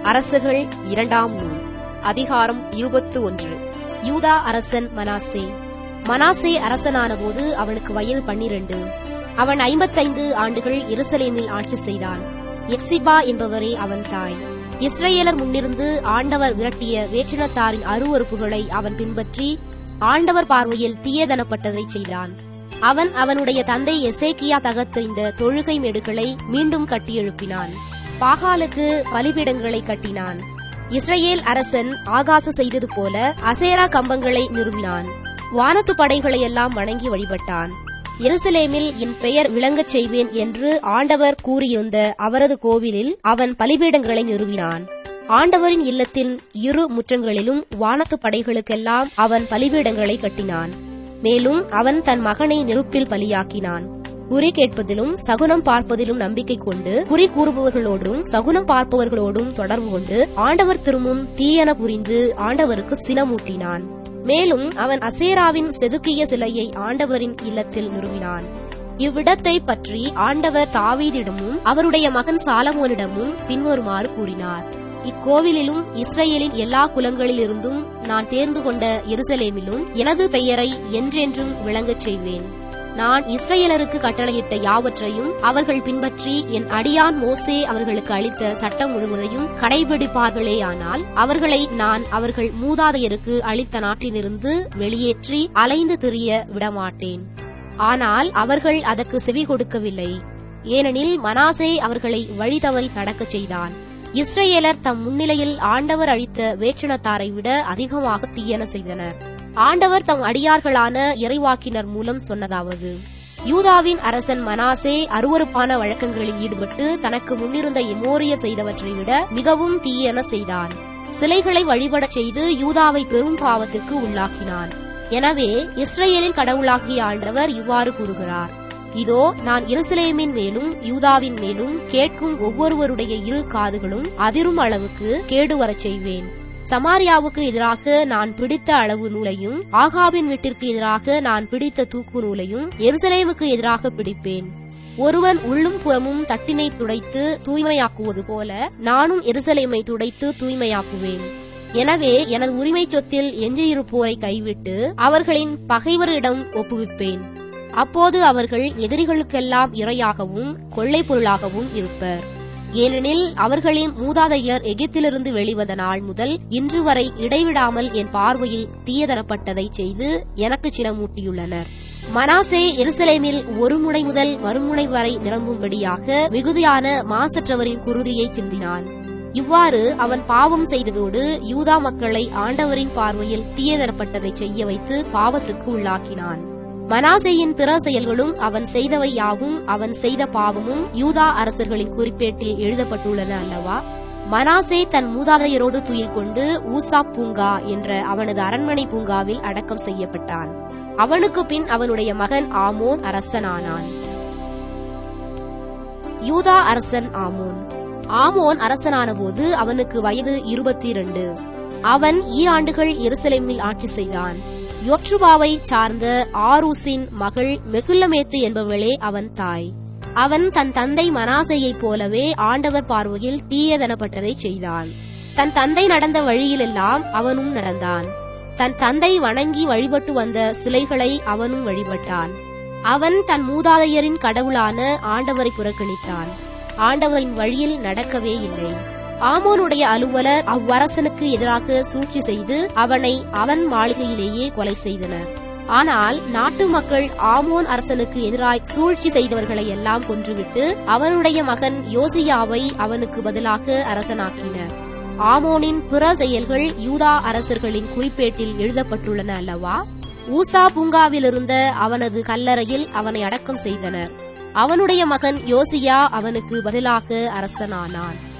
அரசர்கள் இரண்டாம் நூல் அதிகாரம் இருபத்து ஒன்று யூதா அரசன் மனாசே மனாசே அரசனானபோது அவனுக்கு வயது பன்னிரண்டு அவன் ஐம்பத்தைந்து ஆண்டுகள் எருசலேமில் ஆட்சி செய்தான் எக்ஸிபா என்பவரே அவன் தாய் இஸ்ரேலர் முன்னிருந்து ஆண்டவர் விரட்டிய வேற்றினத்தாரின் அருவறுப்புகளை அவன் பின்பற்றி ஆண்டவர் பார்வையில் தீயதனப்பட்டதை செய்தான் அவன் அவனுடைய தந்தை எசேக்கியா தகர்த்தெறிந்த தொழுகை மேடுகளை மீண்டும் கட்டியெழுப்பினான் பாகாலுக்கு பலிபீடங்களை கட்டினான் இஸ்ரேல் அரசன் ஆகாச செய்தது போல அசேரா கம்பங்களை நிறுவினான் வானத்து படைகளை எல்லாம் வணங்கி வழிபட்டான் எருசலேமில் என் பெயர் விளங்கச் செய்வேன் என்று ஆண்டவர் கூறியிருந்த அவரது கோவிலில் அவன் பலிபீடங்களை நிறுவினான் ஆண்டவரின் இல்லத்தின் இரு முற்றங்களிலும் வானத்து படைகளுக்கெல்லாம் அவன் பலிபீடங்களை கட்டினான் மேலும் அவன் தன் மகனை நெருப்பில் பலியாக்கினான் குறி கேட்பதிலும் சகுனம் பார்ப்பதிலும் நம்பிக்கை கொண்டு குறி கூறுபவர்களோடும் சகுனம் பார்ப்பவர்களோடும் தொடர்பு கொண்டு ஆண்டவர் திரும்பும் தீயன புரிந்து ஆண்டவருக்கு சினமூட்டினான் மேலும் அவன் அசேராவின் செதுக்கிய சிலையை ஆண்டவரின் இல்லத்தில் நிறுவினான் இவ்விடத்தை பற்றி ஆண்டவர் தாவீதிடமும் அவருடைய மகன் சாலமோனிடமும் பின்வருமாறு கூறினார் இக்கோவிலிலும் இஸ்ரேலின் எல்லா குலங்களிலிருந்தும் நான் தேர்ந்து கொண்ட எருசலேமிலும் எனது பெயரை என்றென்றும் விளங்கச் செய்வேன் நான் இஸ்ரேலருக்கு கட்டளையிட்ட யாவற்றையும் அவர்கள் பின்பற்றி என் அடியான் மோசே அவர்களுக்கு அளித்த சட்டம் முழுவதையும் கடைபிடிப்பார்களேயானால் அவர்களை நான் அவர்கள் மூதாதையருக்கு அளித்த நாட்டிலிருந்து வெளியேற்றி அலைந்து திரிய விடமாட்டேன் ஆனால் அவர்கள் அதற்கு செவி கொடுக்கவில்லை ஏனெனில் மனாசே அவர்களை வழி தவறி நடக்கச் செய்தான் இஸ்ரேலர் தம் முன்னிலையில் ஆண்டவர் அளித்த வேற்றினத்தாரை விட அதிகமாக தீயன செய்தனர் ஆண்டவர் தம் அடியார்களான இறைவாக்கினர் மூலம் சொன்னதாவது யூதாவின் அரசன் மனாசே அருவறுப்பான வழக்கங்களில் ஈடுபட்டு தனக்கு முன்னிருந்த எமோரிய செய்தவற்றை விட மிகவும் தீயன செய்தான் சிலைகளை வழிபடச் செய்து யூதாவை பெரும் பாவத்திற்கு உள்ளாக்கினான் எனவே இஸ்ரேலின் கடவுளாகிய ஆண்டவர் இவ்வாறு கூறுகிறார் இதோ நான் எருசலேமின் மேலும் யூதாவின் மேலும் கேட்கும் ஒவ்வொருவருடைய இரு காதுகளும் அதிரும் அளவுக்கு கேடு வரச் செய்வேன் சமாரியாவுக்கு எதிராக நான் பிடித்த அளவு நூலையும் ஆகாவின் வீட்டிற்கு எதிராக நான் பிடித்த தூக்கு நூலையும் எருசலேமுக்கு எதிராக பிடிப்பேன் ஒருவன் உள்ளும் புறமும் தட்டினை துடைத்து தூய்மையாக்குவது போல நானும் எருசலேமை துடைத்து தூய்மையாக்குவேன் எனவே எனது உரிமை சொத்தில் எஞ்சியிருப்போரை கைவிட்டு அவர்களின் பகைவரிடம் ஒப்புவிப்பேன் அப்போது அவர்கள் எதிரிகளுக்கெல்லாம் இரையாகவும் கொள்ளை பொருளாகவும் இருப்பர் ஏனெனில் அவர்களின் மூதாதையர் எகிப்திலிருந்து வெளிவந்த நாள் முதல் இன்று வரை இடைவிடாமல் என் பார்வையில் தீயதனப்பட்டதை செய்து எனக்கு சினமூட்டியுள்ளனர் மனாசே எருசலேமில் ஒரு முனை முதல் மறுமுனை வரை நிரம்பும்படியாக மிகுதியான மாசற்றவரின் குருதியை சிந்தினான் இவ்வாறு அவன் பாவம் செய்ததோடு யூதா மக்களை ஆண்டவரின் பார்வையில் தீயதனப்பட்டதை செய்ய வைத்து பாவத்துக்கு உள்ளாக்கினான் மனாசேயின் பிற செயல்களும் அவன் செய்தவை யாவும் அவன் செய்த பாவமும் யூதா அரசர்களின் குறிப்பேட்டில் எழுதப்பட்டுள்ளன அல்லவா மனாசே தன் மூதாதையரோடு துயில் கொண்டு ஊசா பூங்கா என்ற அவனது அரண்மனை பூங்காவில் அடக்கம் செய்யப்பட்டான் அவனுக்கு பின் அவனுடைய மகன் ஆமோன் அரசனானான் யூதா அரசன் ஆமோன் ஆமோன் அரசனானபோது அவனுக்கு வயது இருபத்தி இரண்டு அவன் ஈராண்டுகள் எருசலேமில் ஆட்சி செய்தான் யோற்றுபாவை சார்ந்த ஆரூசின் மகள் மெசுல்லமேத்து என்பவளே அவன் தாய் அவன் தன் தந்தை மனாசையைப் போலவே ஆண்டவர் பார்வையில் தீயதனப்பட்டதை செய்தான் தன் தந்தை நடந்த வழியிலெல்லாம் அவனும் நடந்தான் தன் தந்தை வணங்கி வழிபட்டு வந்த சிலைகளை அவனும் வழிபட்டான் அவன் தன் மூதாதையரின் கடவுளான ஆண்டவரை புறக்கணித்தான் ஆண்டவரின் வழியில் நடக்கவே இல்லை ஆமோனுடைய அலுவலர் அவ்வரசனுக்கு எதிராக சூழ்ச்சி செய்து அவனை அவன் மாளிகையிலேயே கொலை செய்தனர் ஆனால் நாட்டு மக்கள் ஆமோன் அரசனுக்கு எதிராய் சூழ்ச்சி செய்தவர்களை எல்லாம் கொன்றுவிட்டு அவனுடைய மகன் யோசியாவை அவனுக்கு பதிலாக அரசனாக்கினர் ஆமோனின் பிற செயல்கள் யூதா அரசர்களின் குறிப்பேட்டில் எழுதப்பட்டுள்ளன அல்லவா ஊசா பூங்காவிலிருந்த அவனது கல்லறையில் அவனை அடக்கம் செய்தனர் அவனுடைய மகன் யோசியா அவனுக்கு பதிலாக அரசனானான்